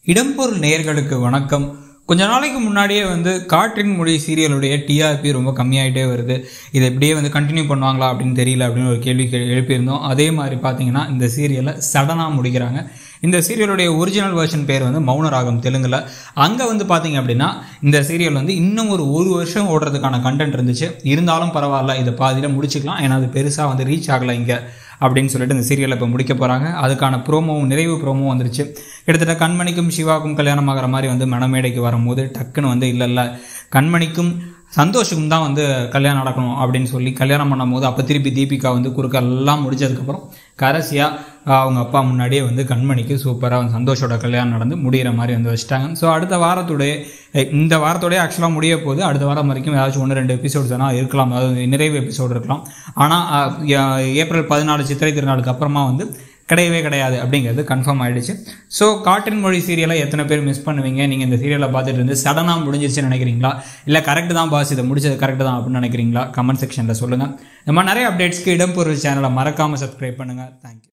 இடம்பொருள் நேயர்களுக்கு வணக்கம் கொஞ்ச நாளைக்கு முன்னாடியே வந்து காற்றின் மொழி சீரியலுடைய டிஆர்பி ரொம்ப கம்மியாயிட்டே வருது இதை இப்படியே வந்து கண்டினியூ பண்ணுவாங்களா அப்படின்னு தெரியல அப்படின்னு ஒரு கேள்வி கே- எழுப்பியிருந்தோம் அதே மாதிரி பார்த்தீங்கன்னா இந்த சீரியலை சடனாக முடிக்கிறாங்க இந்த சீரியலுடைய ஒரிஜினல் வெர்ஷன் பேர் வந்து மௌனராகம் தெலுங்குல அங்கே வந்து பார்த்தீங்க அப்படின்னா இந்த சீரியல் வந்து இன்னும் ஒரு ஒரு வருஷம் ஓடுறதுக்கான கண்டென்ட் இருந்துச்சு இருந்தாலும் பரவாயில்ல இதை பாதியில் முடிச்சுக்கலாம் ஏன்னா அது பெருசாக வந்து ரீச் ஆகலை இங்கே அப்படின்னு சொல்லிட்டு இந்த சீரியலை இப்போ முடிக்க போகிறாங்க அதுக்கான ப்ரோமோவும் நிறைவு ப்ரோமோவும் வந்துருச்சு கிட்டத்தட்ட கண்மணிக்கும் சிவாவுக்கும் கல்யாணம் ஆகிற மாதிரி வந்து மணமேடைக்கு வரும்போது டக்குன்னு வந்து இல்லை இல்லை கண்மணிக்கும் சந்தோஷுக்கும் தான் வந்து கல்யாணம் நடக்கணும் அப்படின்னு சொல்லி கல்யாணம் பண்ணும்போது அப்போ திருப்பி தீபிகா வந்து குறுக்க எல்லாம் முடிச்சதுக்கப்புறம் கடைசியாக அவங்க அப்பா முன்னாடியே வந்து கண்மணிக்கு சூப்பராக வந்து சந்தோஷோட கல்யாணம் நடந்து முடிகிற மாதிரி வந்து வச்சுட்டாங்க ஸோ அடுத்த வாரத்துடைய அஹ் இந்த வாரத்தோடய ஆக்சுவலாக முடிய போகுது அடுத்த வாரம் வரைக்கும் ஏதாச்சும் ஒன்று ரெண்டு எபிசோட்ஸ் வேணால் இருக்கலாம் அதாவது நிறைவு எபிசோடு இருக்கலாம் ஆனால் ஏப்ரல் பதினாலு சித்திரை திருநாளுக்கு அப்புறமா வந்து கிடையவே கிடையாது அப்படிங்கிறது கன்ஃபார்ம் ஆயிடுச்சு ஸோ காற்றின் மொழி சீரியலை எத்தனை பேர் மிஸ் பண்ணுவீங்க நீங்கள் இந்த சீரியலை பார்த்துட்டு இருந்து சடனாக முடிஞ்சிருச்சுன்னு நினைக்கிறீங்களா இல்லை கரெக்டு தான் பாஸ் இதை முடிச்சது கரெக்டு தான் அப்படின்னு நினைக்கிறீங்களா கமெண்ட் செக்ஷனில் சொல்லுங்கள் இந்த மாதிரி நிறைய அப்டேட்ஸ்க்கு இடம்பொருள் சேனலை மறக்காமல் சப்ஸ்கிரைப் பண்ணுங்கள் தேங்க்யூ